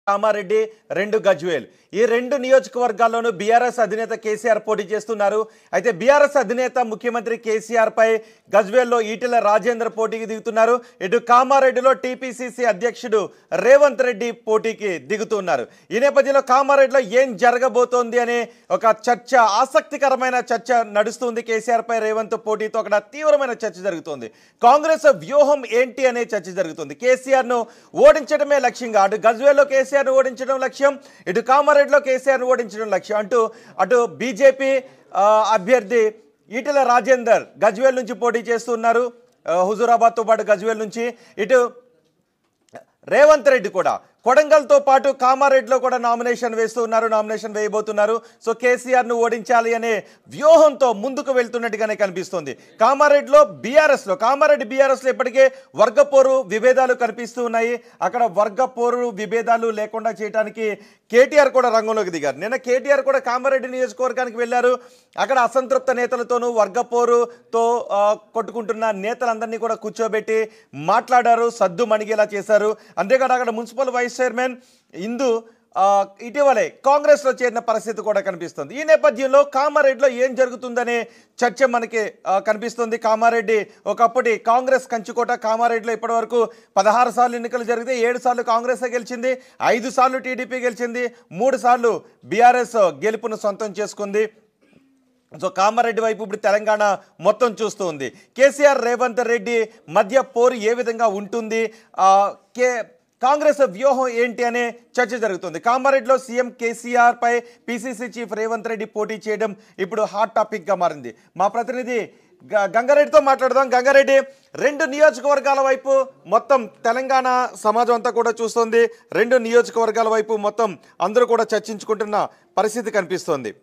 కామారెడ్డి రెండు గజ్వేల్ ఈ రెండు నియోజకవర్గాల్లోనూ బీఆర్ఎస్ అధినేత కేసీఆర్ పోటీ చేస్తున్నారు అయితే బీఆర్ఎస్ అధినేత ముఖ్యమంత్రి కేసీఆర్ పై గజ్వేల్లో ఈటెల రాజేంద్ర పోటీకి దిగుతున్నారు ఇటు కామారెడ్డిలో టీపీసీసీ అధ్యక్షుడు రేవంత్ రెడ్డి పోటీకి దిగుతున్నారు ఈ నేపథ్యంలో కామారెడ్డిలో ఏం జరగబోతోంది అనే ఒక చర్చ ఆసక్తికరమైన చర్చ నడుస్తుంది కేసీఆర్ పై రేవంత్ పోటీతో అక్కడ తీవ్రమైన చర్చ జరుగుతోంది కాంగ్రెస్ వ్యూహం ఏంటి అనే చర్చ జరుగుతుంది కేసీఆర్ ను ఓడించడమే లక్ష్యంగా అటు గజ్వేల్లో కేసీఆర్ ను ఓడించడం లక్ష్యం ఇటు కామారెడ్డిలో కేసీఆర్ ను ఓడించడం లక్ష్యం అంటూ అటు బీజేపీ అభ్యర్థి ఈటెల రాజేందర్ గజ్వేల్ నుంచి పోటీ చేస్తున్నారు ఆ, హుజూరాబాద్తో పాటు గజ్వేల్ నుంచి ఇటు రేవంత్ రెడ్డి కూడా కొడంగల్తో పాటు కామారెడ్డిలో కూడా నామినేషన్ వేస్తూ ఉన్నారు నామినేషన్ వేయబోతున్నారు సో కేసీఆర్ ను ఓడించాలి అనే వ్యూహంతో ముందుకు వెళ్తున్నట్టుగానే కనిపిస్తుంది కామారెడ్డిలో బీఆర్ఎస్ లో కామారెడ్డి బీఆర్ఎస్ లో ఇప్పటికే వర్గపోరు విభేదాలు కనిపిస్తూ ఉన్నాయి అక్కడ వర్గపోరు విభేదాలు లేకుండా చేయడానికి కేటీఆర్ కూడా రంగంలోకి దిగారు నిన్న కేటీఆర్ కూడా కామారెడ్డి నియోజకవర్గానికి వెళ్ళారు అక్కడ అసంతృప్త నేతలతోనూ వర్గపోరుతో ఆ, కొట్టుకుంటున్న నేతలందరినీ కూడా కూర్చోబెట్టి మాట్లాడారు సద్దు మణిగేలా చేశారు అంతేకాదు అక్కడ మున్సిపల్ వైస్ చైర్మన్ ఇందు ఆ, ఇటీవలే కాంగ్రెస్లో చేరిన పరిస్థితి కూడా కనిపిస్తుంది ఈ నేపథ్యంలో కామారెడ్డిలో ఏం జరుగుతుందనే చర్చ మనకి ఆ, కనిపిస్తుంది కామారెడ్డి ఒకప్పటి కాంగ్రెస్ కంచుకోట కామారెడ్డిలో ఇప్పటివరకు పదహారు సార్లు ఎన్నికలు జరిగితే ఏడు సార్లు కాంగ్రెస్ గెలిచింది ఐదు సార్లు టీడీపీ గెలిచింది మూడు సార్లు బీఆర్ఎస్ గెలుపును సొంతం చేసుకుంది సో కామారెడ్డి వైపు ఇప్పుడు తెలంగాణ మొత్తం చూస్తూ ఉంది కేసీఆర్ రేవంత్ రెడ్డి మధ్య పోరు ఏ విధంగా ఉంటుంది ఆ, కే కాంగ్రెస్ వ్యూహం ఏంటి అనే చర్చ జరుగుతుంది కామారెడ్డిలో సీఎం కేసీఆర్ పై పిసిసి చీఫ్ రేవంత్ రెడ్డి పోటీ చేయడం ఇప్పుడు హాట్ టాపిక్ గా మారింది మా ప్రతినిధి గ- గంగారెడ్డితో మాట్లాడదాం గంగారెడ్డి రెండు నియోజకవర్గాల వైపు మొత్తం తెలంగాణ సమాజం అంతా కూడా చూస్తుంది రెండు నియోజకవర్గాల వైపు మొత్తం అందరూ కూడా చర్చించుకుంటున్న పరిస్థితి కనిపిస్తోంది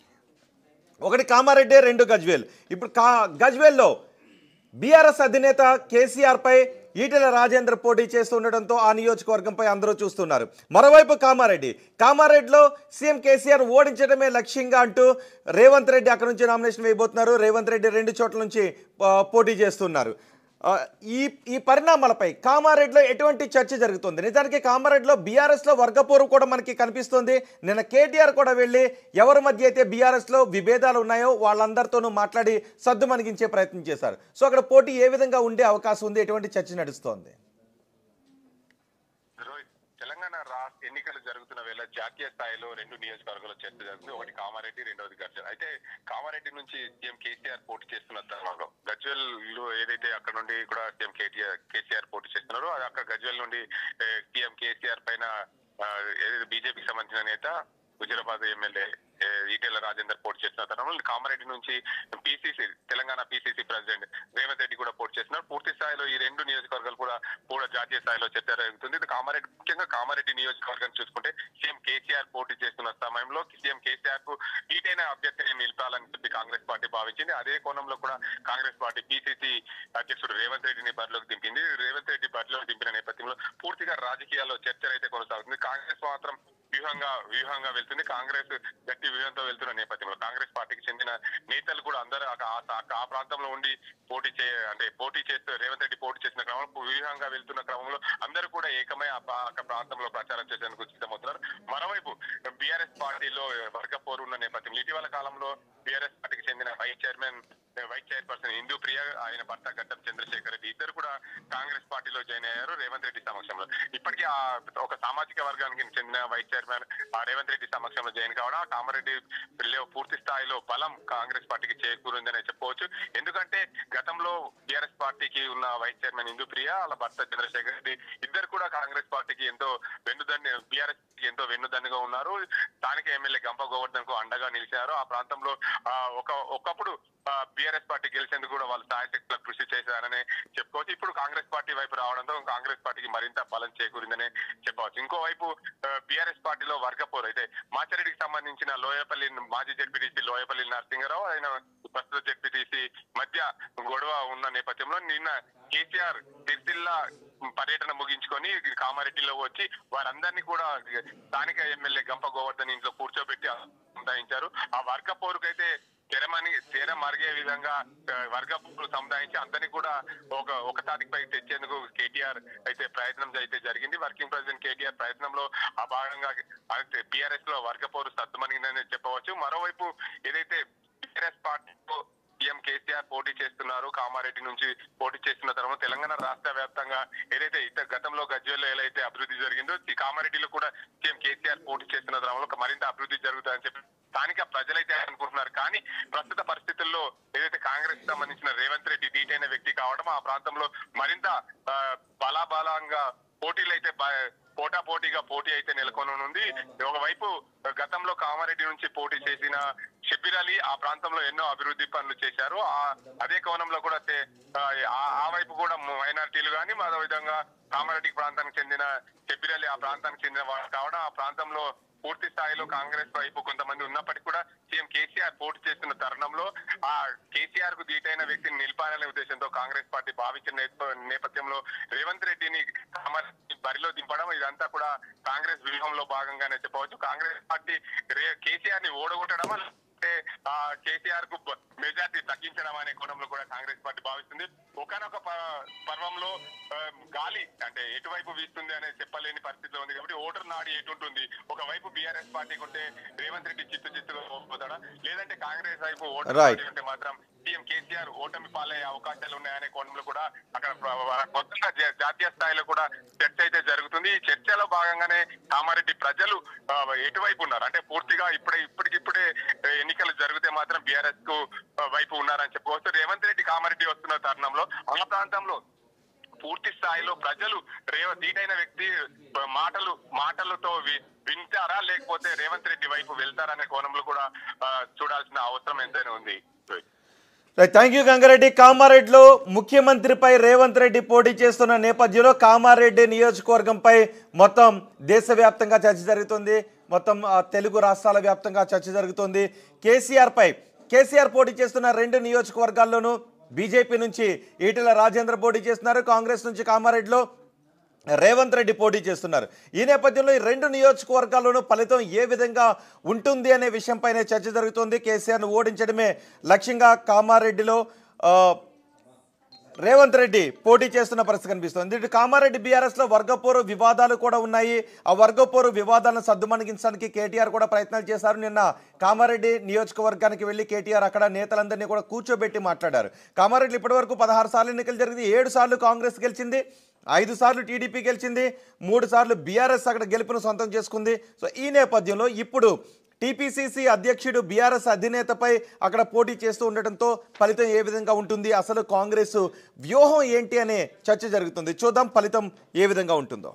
ఒకటి కామారెడ్డి రెండు గజ్వేల్ ఇప్పుడు కా గజ్వేల్లో బీఆర్ఎస్ అధినేత కేసీఆర్ పై ఈటెల రాజేంద్ర పోటీ చేస్తూ ఉండడంతో ఆ నియోజకవర్గంపై అందరూ చూస్తున్నారు మరోవైపు కామారెడ్డి కామారెడ్డిలో సీఎం కేసీఆర్ ఓడించడమే లక్ష్యంగా అంటూ రేవంత్ రెడ్డి అక్కడ నుంచి నామినేషన్ వేయబోతున్నారు రేవంత్ రెడ్డి రెండు చోట్ల నుంచి ఆ, పోటీ చేస్తున్నారు ఆ, ఈ ఈ పరిణామాలపై కామారెడ్డిలో ఎటువంటి చర్చ జరుగుతుంది నిజానికి కామారెడ్డిలో బీఆర్ఎస్లో వర్గపోరు కూడా మనకి కనిపిస్తుంది నిన్న కేటీఆర్ కూడా వెళ్ళి ఎవరి మధ్య అయితే బీఆర్ఎస్లో విభేదాలు ఉన్నాయో వాళ్ళందరితోనూ మాట్లాడి సద్దు మణిగించే ప్రయత్నం చేశారు సో అక్కడ పోటీ ఏ విధంగా ఉండే అవకాశం ఉంది ఎటువంటి చర్చ నడుస్తోంది రోహిత్ తెలంగాణ రాష్ట్ర ఎన్నికలు జరుగుతున్న వేళ జాతీయ స్థాయిలో రెండు నియోజకవర్గాల్లో చర్చ జరుగుతుంది ఒకటి కామారెడ్డి రెండవది గజ్వెల్ అయితే కామారెడ్డి నుంచి సీఎం కేసీఆర్ పోటీ చేస్తున్న తరుణంలో గజ్వెల్ లో ఏదైతే అక్కడ నుండి కూడా సీఎం కేటీఆర్ కేసీఆర్ పోటీ చేస్తున్నారో అది అక్కడ గజ్వెల్ నుండి ఏ, సీఎం కేసీఆర్ పైన ఆ, ఏదైతే బీజేపీకి సంబంధించిన నేత హుజరాబాద్ ఎమ్మెల్యే ఏ, ఈటెల రాజేందర్ పోటీ చేస్తున్న తరుణంలో కామారెడ్డి నుంచి PCC Telangana PCC president Revanth Reddy కూడా పోటీ చేస్తున్నారు పూర్తి స్థాయిలో ఈ రెండు నియోజకవర్గాలు కూడా కూడా జాతీయ స్థాయిలో చర్చ జరుగుతుంది ఇది కామారెడ్డి ముఖ్యంగా కామారెడ్డి నియోజకవర్గం చూసుకుంటే సీఎం కేసీఆర్ పోటీ చేస్తున్న సమయంలో సీఎం కేసీఆర్ కు ఈటైన అభ్యర్థిని నిలిపాలని చెప్పి కాంగ్రెస్ పార్టీ భావించింది అదే కోణంలో కూడా కాంగ్రెస్ పార్టీ పిసిసి అధ్యక్షుడు రేవంత్ రెడ్డిని బరిలోకి దింపింది రేవంత్ రెడ్డి బరిలోకి దింపిన నేపథ్యంలో పూర్తిగా రాజకీయాల్లో చర్చ అయితే కొనసాగుతుంది కాంగ్రెస్ మాత్రం వ్యూహంగా వ్యూహంగా వెళ్తుంది కాంగ్రెస్ గట్టి వ్యూహంతో వెళ్తున్న నేపథ్యంలో కాంగ్రెస్ పార్టీకి చెందిన నేతలు కూడా అందరూ ఆ- ఆ- ఆ- ఆ ప్రాంతంలో ఉండి పోటీ చే అంటే పోటీ చేస్తూ రేవంత్ రెడ్డి పోటీ చేసిన క్రమంలో వ్యూహంగా వెళ్తున్న క్రమంలో అందరూ కూడా ఏకమై ఆ పా- ఆ ప్రాంతంలో ప్రచారం చేసేందుకు సిద్ధమవుతున్నారు మరోవైపు బీఆర్ఎస్ పార్టీలో వర్గ పోరు ఉన్న నేపథ్యంలో ఇటీవల కాలంలో బీఆర్ఎస్ పార్టీకి చెందిన vice chairman vice chairperson Indu Priya ఆయన భర్త గడ్డం చంద్రశేఖర్ రెడ్డి ఇద్దరు కూడా కాంగ్రెస్ పార్టీలో జాయిన్ అయ్యారు రేవంత్ రెడ్డి సమక్షంలో ఇప్పటికీ ఆ ఒక సామాజిక వర్గానికి చెందిన వైస్ చైర్మన్ ఆ రేవంత్ రెడ్డి సమక్షంలో జాయిన్ కావడం ఆ కామారెడ్డి లో పూర్తి స్థాయిలో బలం కాంగ్రెస్ పార్టీకి చేకూరిందని చెప్పవచ్చు ఎందుకంటే గతంలో బీఆర్ఎస్ పార్టీకి ఉన్న వైస్ చైర్మన్ ఇందు ప్రియ వాళ్ళ భర్త చంద్రశేఖర్ రెడ్డి ఇద్దరు కూడా కాంగ్రెస్ పార్టీకి ఎంతో వెన్నుదండి బీఆర్ఎస్ ఎంతో వెన్నుదండిగా ఉన్నారు స్థానిక ఎమ్మెల్యే గంప గోవర్ధన్ కు అండగా నిలిచారు ఆ ప్రాంతంలో ఆ, ఒక ఒకప్పుడు బీఆర్ఎస్ పార్టీ గెలిచేందుకు కూడా వాళ్ళు సాయశక్తుల కృషి చేశారని చెప్పుకోవచ్చు ఇప్పుడు కాంగ్రెస్ పార్టీ వైపు రావడంతో కాంగ్రెస్ పార్టీకి మరింత బలం చేకూరిందని చెప్పవచ్చు ఇంకోవైపు బీఆర్ఎస్ పార్టీలో వర్గపోరు అయితే మాచారెడ్డికి సంబంధించిన లోయపల్లి మాజీ జడ్పీటీసీ లోయపల్లి నరసింహరావు ఆయన ప్రస్తుత జడ్పీటీసీ మధ్య గొడవ ఉన్న నేపథ్యంలో నిన్న కేసీఆర్ సిరిసిల్ల పర్యటన ముగించుకొని కామారెడ్డిలో వచ్చి వారందరినీ కూడా స్థానిక ఎమ్మెల్యే గంప గోవర్ధన్ ఇంట్లో కూర్చోబెట్టి సంతాయించారు ఆ వర్గ పోరుకైతే తెరమని తెర మరిగే విధంగా ఆ, వర్గపులు సముదాయించి అందరినీ కూడా ఒక ఒక తాటిపై తెచ్చేందుకు కేటీఆర్ అయితే ప్రయత్నం అయితే జరిగింది వర్కింగ్ ప్రెసిడెంట్ కేటీఆర్ ప్రయత్నంలో ఆ భాగంగా బీఆర్ఎస్ లో వర్గపోరు సర్దుమణిందని చెప్పవచ్చు మరోవైపు ఏదైతే బీఆర్ఎస్ పార్టీలో సీఎం కేసీఆర్ పోటీ చేస్తున్నారు కామారెడ్డి నుంచి పోటీ చేస్తున్న తర్వాత తెలంగాణ రాష్ట్ర వ్యాప్తంగా ఏదైతే ఇత గతంలో గజ్వేల్లో ఎలా అయితే అభివృద్ధి జరిగిందో ఈ కామారెడ్డిలో కూడా సీఎం కేసీఆర్ పోటీ చేస్తున్న క్రమంలో ఒక మరింత అభివృద్ధి జరుగుతుందని చెప్పి స్థానిక ప్రజలైతే అనుకుంటున్నారు కానీ ప్రస్తుత పరిస్థితుల్లో ఏదైతే కాంగ్రెస్ సంబంధించిన రేవంత్ రెడ్డి డీటైన వ్యక్తి కావడం ఆ ప్రాంతంలో మరింత ఆ, బలాబలంగా పోటీలు అయితే బ- పోటా పోటీగా పోటీ అయితే నెలకొననుంది ఒకవైపు గతంలో కామారెడ్డి నుంచి పోటీ చేసిన షబ్బీర్ అలీ ఆ ప్రాంతంలో ఎన్నో అభివృద్ధి పనులు చేశారు ఆ అదే కోణంలో కూడా తే- ఆ ఆ వైపు కూడా మైనారిటీలు కానీ మరో విధంగా కామారెడ్డి ప్రాంతానికి చెందిన షబ్బీర్ అలీ ఆ ప్రాంతానికి చెందిన వారు కావడం ఆ ప్రాంతంలో పూర్తి స్థాయిలో కాంగ్రెస్ వైపు కొంతమంది ఉన్నప్పటికీ కూడా సీఎం కేసీఆర్ పోటీ చేస్తున్న తరుణంలో ఆ కేసీఆర్ కు దీటైన వ్యక్తిని నిలిపాలనే ఉద్దేశంతో కాంగ్రెస్ పార్టీ భావించిన నేప- నేపథ్యంలో రేవంత్ రెడ్డిని కామారెడ్డి బరిలో దింపడం ఇదంతా కూడా కాంగ్రెస్ వ్యూహంలో భాగంగానే చెప్పవచ్చు కాంగ్రెస్ పార్టీ రే- కేసీఆర్ ని ఓడగొట్టడం అంటే ఆ కేసీఆర్ కు బ- మెజార్టీ తగ్గించడం అనే కోణంలో కూడా కాంగ్రెస్ పార్టీ భావిస్తుంది ఒకనొక ప- పర్వంలో ఆ, గాలి అంటే ఎటువైపు వీస్తుంది అనేది చెప్పలేని పరిస్థితిలో ఉంది కాబట్టి ఓటర్ నాడి ఎటుంటుంది ఒకవైపు బీఆర్ఎస్ పార్టీకి ఉంటే రేవంత్ రెడ్డి చిత్తు చిత్తుగా పోతాడా లేదంటే కాంగ్రెస్ వైపు ఓటర్ Right. నాడి ఉంటే మాత్రం సీఎం కేసీఆర్ ఓటమి పాలయ్యే అవకాశాలు ఉన్నాయనే కోణంలో కూడా అక్కడ ప్ర- కొత్తగా జా- జాతీయ స్థాయిలో కూడా చర్చ అయితే జరుగుతుంది ఈ చర్చలో భాగంగానే కామారెడ్డి ప్రజలు ఆ, ఎటువైపు ఉన్నారు అంటే పూర్తిగా ఇప్పుడే ఇప్పటికిప్పుడే ఆ, ఎన్నికలు జరిగితే మాత్రం బీఆర్ఎస్ కు ఆ, వైపు ఉన్నారని చెప్పుకోవచ్చు రేవంత్ రెడ్డి కామారెడ్డి వస్తున్న తరుణంలో ఆ ప్రాంతంలో పూర్తి స్థాయిలో ప్రజలు రేవ దీటైన వ్యక్తి ఆ, మాటలు మాటలతో వి- వింటారా లేకపోతే రేవంత్ రెడ్డి వైపు వెళ్తారనే కోణంలో కూడా ఆ, చూడాల్సిన అవసరం ఎంతైనా ఉంది థ్యాంక్ యూ గంగారెడ్డి కామారెడ్డిలో ముఖ్యమంత్రిపై రేవంత్ రెడ్డి పోటీ చేస్తున్న నేపథ్యంలో కామారెడ్డి నియోజకవర్గంపై మొత్తం దేశవ్యాప్తంగా చర్చ జరుగుతుంది మొత్తం ఆ, తెలుగు రాష్ట్రాల వ్యాప్తంగా చర్చ జరుగుతుంది కేసీఆర్ పై కేసీఆర్ పోటీ చేస్తున్న రెండు నియోజకవర్గాల్లోనూ బీజేపీ నుంచి ఈటెల రాజేంద్ర పోటీ చేస్తున్నారు కాంగ్రెస్ నుంచి కామారెడ్డిలో రేవంత్ రెడ్డి పోటీ చేస్తున్నారు ఈ నేపథ్యంలో ఈ రెండు నియోజకవర్గాల్లోనూ ఫలితం ఏ విధంగా ఉంటుంది అనే విషయంపైనే చర్చ జరుగుతుంది కేసీఆర్ను ఓడించడమే లక్ష్యంగా కామారెడ్డిలో ఆ, రేవంత్ రెడ్డి పోటీ చేస్తున్న పరిస్థితి కనిపిస్తుంది ఇటు కామారెడ్డి బీఆర్ఎస్లో వర్గపోరు వివాదాలు కూడా ఉన్నాయి ఆ వర్గపోరు వివాదాలను సద్దుమణిగించడానికి కేటీఆర్ కూడా ప్రయత్నాలు చేశారు నిన్న కామారెడ్డి నియోజకవర్గానికి వెళ్ళి కేటీఆర్ అక్కడ నేతలందరినీ కూడా కూర్చోబెట్టి మాట్లాడారు కామారెడ్డి ఇప్పటివరకు పదహారు సార్లు ఎన్నికలు జరిగింది ఏడు సార్లు కాంగ్రెస్ గెలిచింది ఐదు సార్లు టీడీపీ గెలిచింది మూడు సార్లు బీఆర్ఎస్ అక్కడ గెలుపును సొంతం చేసుకుంది సో ఈ నేపథ్యంలో ఇప్పుడు టీపీసీసీ అధ్యక్షుడు బీఆర్ఎస్ అధినేతపై అక్కడ పోటీ చేస్తూ ఉండటంతో ఫలితం ఏ విధంగా ఉంటుంది అసలు కాంగ్రెస్ వ్యూహం ఏంటి అనే చర్చ జరుగుతుంది చూద్దాం ఫలితం ఏ విధంగా ఉంటుందో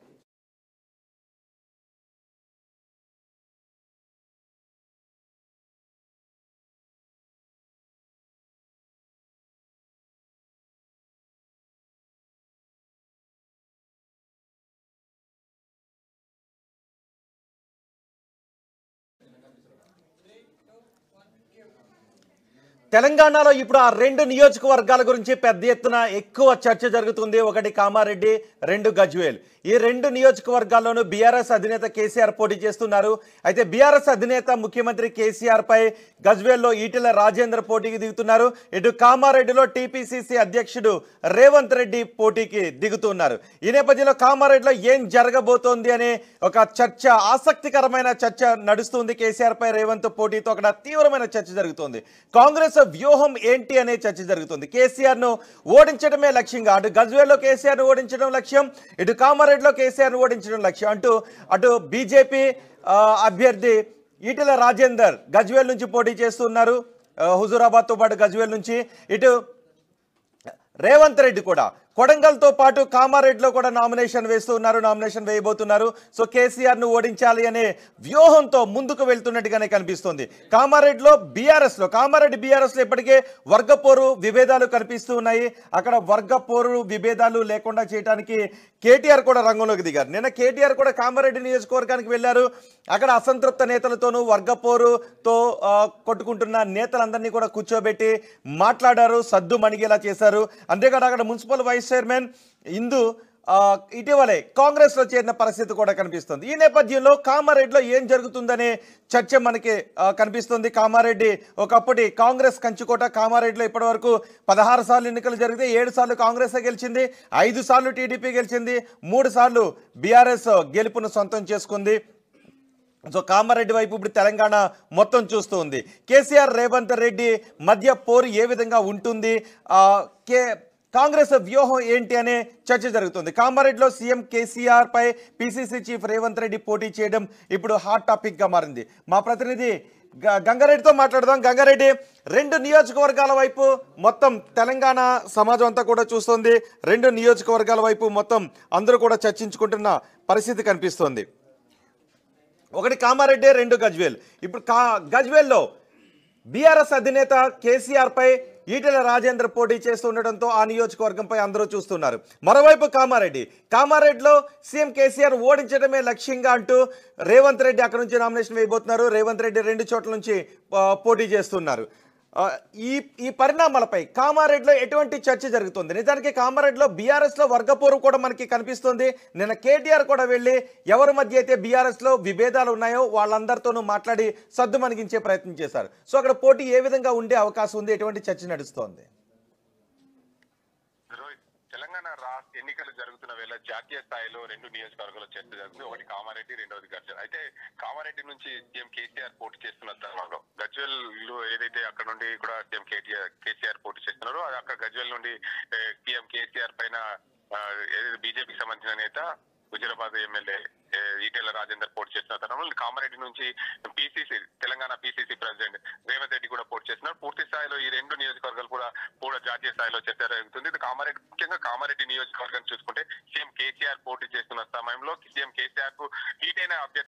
తెలంగాణలో ఇప్పుడు ఆ రెండు నియోజకవర్గాల గురించి పెద్ద ఎత్తున ఎక్కువ చర్చ జరుగుతుంది ఒకటి కామారెడ్డి రెండు గజ్వేల్ ఈ రెండు నియోజకవర్గాల్లోనూ బీఆర్ఎస్ అధినేత కేసీఆర్ పోటీ చేస్తున్నారు అయితే బీఆర్ఎస్ అధినేత ముఖ్యమంత్రి కేసీఆర్ పై గజ్వేల్లో ఈటెల రాజేంద్ర పోటీకి దిగుతున్నారు ఇటు కామారెడ్డిలో టీపీసీసీ అధ్యక్షుడు రేవంత్ రెడ్డి పోటీకి దిగుతున్నారు ఈ నేపథ్యంలో కామారెడ్డిలో ఏం జరగబోతోంది అనే ఒక చర్చ ఆసక్తికరమైన చర్చ నడుస్తుంది కేసీఆర్ పై రేవంత్ పోటీతో అక్కడ తీవ్రమైన చర్చ జరుగుతోంది కాంగ్రెస్ వ్యూహం ఏంటి అనే చర్చ జరుగుతుంది కేసీఆర్ ను ఓడించడమే లక్ష్యంగా అటు గజ్వేల్లో కేసీఆర్ ను ఓడించడం లక్ష్యం ఇటు కామారెడ్డిలో కేసీఆర్ ను ఓడించడం లక్ష్యం అంటూ అటు బీజేపీ అభ్యర్థి ఈటెల రాజేందర్ గజ్వేల్ నుంచి పోటీ చేస్తున్నారు ఆ, హుజూరాబాద్తో పాటు గజ్వేల్ నుంచి ఇటు రేవంత్ రెడ్డి కూడా కొడంగల్తో పాటు కామారెడ్డిలో కూడా నామినేషన్ వేస్తూ ఉన్నారు నామినేషన్ వేయబోతున్నారు సో కేసీఆర్ ను ఓడించాలి అనే వ్యూహంతో ముందుకు వెళ్తున్నట్టుగానే కనిపిస్తుంది కామారెడ్డిలో బీఆర్ఎస్ లో కామారెడ్డి బీఆర్ఎస్ లో ఇప్పటికే వర్గపోరు విభేదాలు కనిపిస్తూ ఉన్నాయి అక్కడ వర్గపోరు విభేదాలు లేకుండా చేయడానికి కేటీఆర్ కూడా రంగంలోకి దిగారు నిన్న కేటీఆర్ కూడా కామారెడ్డి నియోజకవర్గానికి వెళ్ళారు అక్కడ అసంతృప్త నేతలతోనూ వర్గపోరుతో ఆ, కొట్టుకుంటున్న నేతలందరినీ కూడా కూర్చోబెట్టి మాట్లాడారు సద్దు మణిగేలా చేశారు అంతేకాదు అక్కడ మున్సిపల్ వైస్ చైర్మన్ ఇందు ఆ, ఇటీవలే కాంగ్రెస్ లో చేరిన పరిస్థితి కూడా కనిపిస్తుంది ఈ నేపథ్యంలో కామారెడ్డిలో ఏం జరుగుతుందనే చర్చ మనకి ఆ, కనిపిస్తుంది కామారెడ్డి ఒకప్పటి కాంగ్రెస్ కంచుకోట కామారెడ్డిలో ఇప్పటి వరకు పదహారు సార్లు ఎన్నికలు జరిగితే ఏడు సార్లు కాంగ్రెస్ గెలిచింది ఐదు సార్లు టీడీపీ గెలిచింది మూడు సార్లు బీఆర్ఎస్ గెలుపును సొంతం చేసుకుంది సో కామారెడ్డి వైపు ఇప్పుడు తెలంగాణ మొత్తం చూస్తూ ఉంది కేసీఆర్ రేవంత్ రెడ్డి మధ్య పోరు ఏ విధంగా ఉంటుంది ఆ, కే కాంగ్రెస్ వ్యూహం ఏంటి అనే చర్చ జరుగుతుంది కామారెడ్డిలో సీఎం కేసీఆర్ పై పిసిసి చీఫ్ రేవంత్ రెడ్డి పోటీ చేయడం ఇప్పుడు హాట్ టాపిక్ గా మారింది మా ప్రతినిధి గ- గంగారెడ్డితో మాట్లాడదాం గంగారెడ్డి రెండు నియోజకవర్గాల వైపు మొత్తం తెలంగాణ సమాజం అంతా కూడా చూస్తుంది రెండు నియోజకవర్గాల వైపు మొత్తం అందరూ కూడా చర్చించుకుంటున్న పరిస్థితి కనిపిస్తోంది ఒకటి కామారెడ్డి రెండు గజ్వేల్ ఇప్పుడు కా గజ్వేల్లో బీఆర్ఎస్ అధినేత కేసీఆర్ పై ఈటెల రాజేంద్ర పోటీ చేస్తుండటంతో ఆ నియోజకవర్గంపై అందరూ చూస్తున్నారు మరోవైపు కామారెడ్డి కామారెడ్డిలో సీఎం కేసీఆర్ ఓడించడమే లక్ష్యంగా అంటూ రేవంత్ రెడ్డి అక్కడ నుంచి నామినేషన్ వేయబోతున్నారు రేవంత్ రెడ్డి రెండు చోట్ల నుంచి ఆ, పోటీ చేస్తున్నారు ఆ, ఈ ఈ పరిణామాలపై కామారెడ్డిలో ఎటువంటి చర్చ జరుగుతుంది నిజానికి కామారెడ్డిలో బీఆర్ఎస్ లో వర్గపోరు కూడా మనకి కనిపిస్తుంది నిన్న కేటీఆర్ కూడా వెళ్ళి ఎవరి మధ్య అయితే బీఆర్ఎస్ లో విభేదాలు ఉన్నాయో వాళ్ళందరితోనూ మాట్లాడి సద్దు మణిగించే ప్రయత్నం చేశారు సో అక్కడ పోటీ ఏ విధంగా ఉండే అవకాశం ఉంది ఎటువంటి చర్చ నడుస్తోంది రోహిత్ తెలంగాణ రాష్ట్ర ఎన్నికలు జరుగుతున్న వేళ జాతీయ స్థాయిలో రెండు నియోజకవర్గాల చర్చ జరుగుతుంది ఒకటి కామారెడ్డి రెండవది గర్జన్ అయితే కామారెడ్డి నుంచి సీఎం కేసీఆర్ పోటీ చేస్తున్న తరుణంలో గజ్వెల్ లో ఏదైతే అక్కడ నుండి కూడా సీఎం కేటీఆర్ కేసీఆర్ పోటీ చేస్తున్నారో అది అక్కడ గజ్వెల్ నుండి సీఎం కేసీఆర్ పైన ఆ, ఏదైతే బీజేపీకి సంబంధించిన నేత హుజరాబాద్ ఎమ్మెల్యే ఏ, ఈటెల రాజేందర్ పోటీ చేస్తున్న తరుణంలో కామారెడ్డి నుంచి PCC Telangana PCC president Revanth Reddy కూడా పోటీ చేస్తున్నారు పూర్తి స్థాయిలో ఈ రెండు నియోజకవర్గాలు కూడా కూడా జాతీయ స్థాయిలో చర్చ జరుగుతుంది ఇది కామారెడ్డి ముఖ్యంగా కామారెడ్డి నియోజకవర్గం చూసుకుంటే సీఎం కేసీఆర్ పోటీ చేస్తున్న సమయంలో సీఎం కేసీఆర్ కు హీట్ అయిన అభ్యర్థి